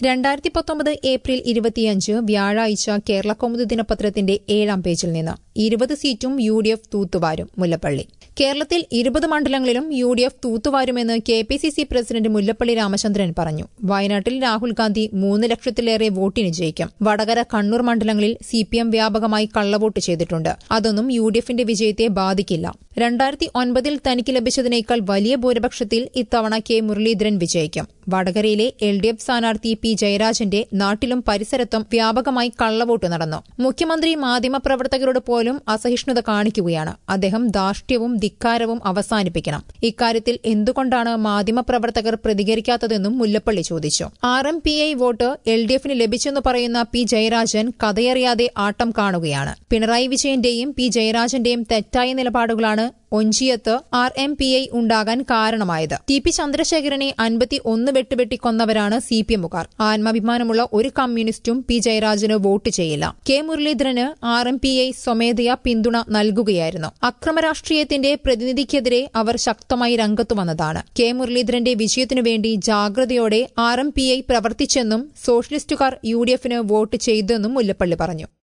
രണ്ടായിരത്തി പത്തൊമ്പത് ഏപ്രിൽ ഇരുപത്തിയഞ്ച് വ്യാഴാഴ്ച കേരള കൗമുദി ദിനപത്രത്തിന്റെ ഏഴാം പേജിൽ നിന്ന് ഇരുപത് സീറ്റും യു ഡി എഫ് തൂത്തുവാരും മുല്ലപ്പള്ളി കേരളത്തിൽ ഇരുപത് മണ്ഡലങ്ങളിലും യു ഡി എഫ് തൂത്തുവാരുമെന്ന് K P C C president Mullappally Ramachandran പറഞ്ഞു വയനാട്ടിൽ രാഹുൽ ഗാന്ധി മൂന്ന് ലക്ഷത്തിലേറെ വോട്ടിന് ജയിക്കും വടകര കണ്ണൂർ മണ്ഡലങ്ങളിൽ സി പി എം വ്യാപകമായി കള്ളവോട്ട് ചെയ്തിട്ടുണ്ട് അതൊന്നും യു ഡി എഫിന്റെ വിജയത്തെ ബാധിക്കില്ല രണ്ടായിരത്തി ഒൻപതിൽ തനിക്ക് ലഭിച്ചതിനേക്കാൾ വലിയ ഭൂരിപക്ഷത്തിൽ ഇത്തവണ കെ മുരളീധരൻ വിജയിക്കും വടകരയിലെ എൽ ഡി എഫ് സ്ഥാനാർത്ഥി പി ജയരാജന്റെ നാട്ടിലും പരിസരത്തും വ്യാപകമായി കള്ളവോട്ട് നടന്നു മുഖ്യമന്ത്രി മാധ്യമപ്രവർത്തകരോട് പോലും അസഹിഷ്ണുത കാണിക്കുകയാണ് അദ്ദേഹം ധാർഷ്ട്യവും ധിക്കാരവും അവസാനിപ്പിക്കണം ഇക്കാര്യത്തിൽ എന്തുകൊണ്ടാണ് മാധ്യമപ്രവർത്തകർ പ്രതികരിക്കാത്തതെന്നും മുല്ലപ്പള്ളി ചോദിച്ചു R M P I vote L D എഫിന് ലഭിച്ചെന്ന് പറയുന്ന പി ജയരാജൻ കഥയറിയാതെ ആട്ടം കാണുകയാണ് പിണറായി വിജയന്റെയും പി ജയരാജന്റെയും തെറ്റായ നിലപാടുകളാണ് ഒഞ്ചിയത്ത് ആർ എം പി ഐ ഉണ്ടാകാൻ കാരണമായത് ടി പി ചന്ദ്രശേഖരനെ അൻപത്തി ഒന്ന് വെട്ടുവെട്ടി കൊന്നവരാണ് സി പി എമ്മുകാർ ആത്മാഭിമാനമുള്ള ഒരു കമ്മ്യൂണിസ്റ്റും പി ജയരാജന് വോട്ട് ചെയ്യില്ല കെ മുരളീധരന് ആർ എം പി ഐ സ്വമേധയാ പിന്തുണ നൽകുകയായിരുന്നു അക്രമരാഷ്ട്രീയത്തിന്റെ പ്രതിനിധിക്കെതിരെ അവർ ശക്തമായി രംഗത്തു വന്നതാണ് കെ മുരളീധരന്റെ വിജയത്തിനു വേണ്ടി ജാഗ്രതയോടെ ആർ എം പി ഐ പ്രവർത്തിച്ചെന്നും സോഷ്യലിസ്റ്റുകാർ യു ഡി എഫിന് വോട്ട് ചെയ്തെന്നും മുല്ലപ്പള്ളി പറഞ്ഞു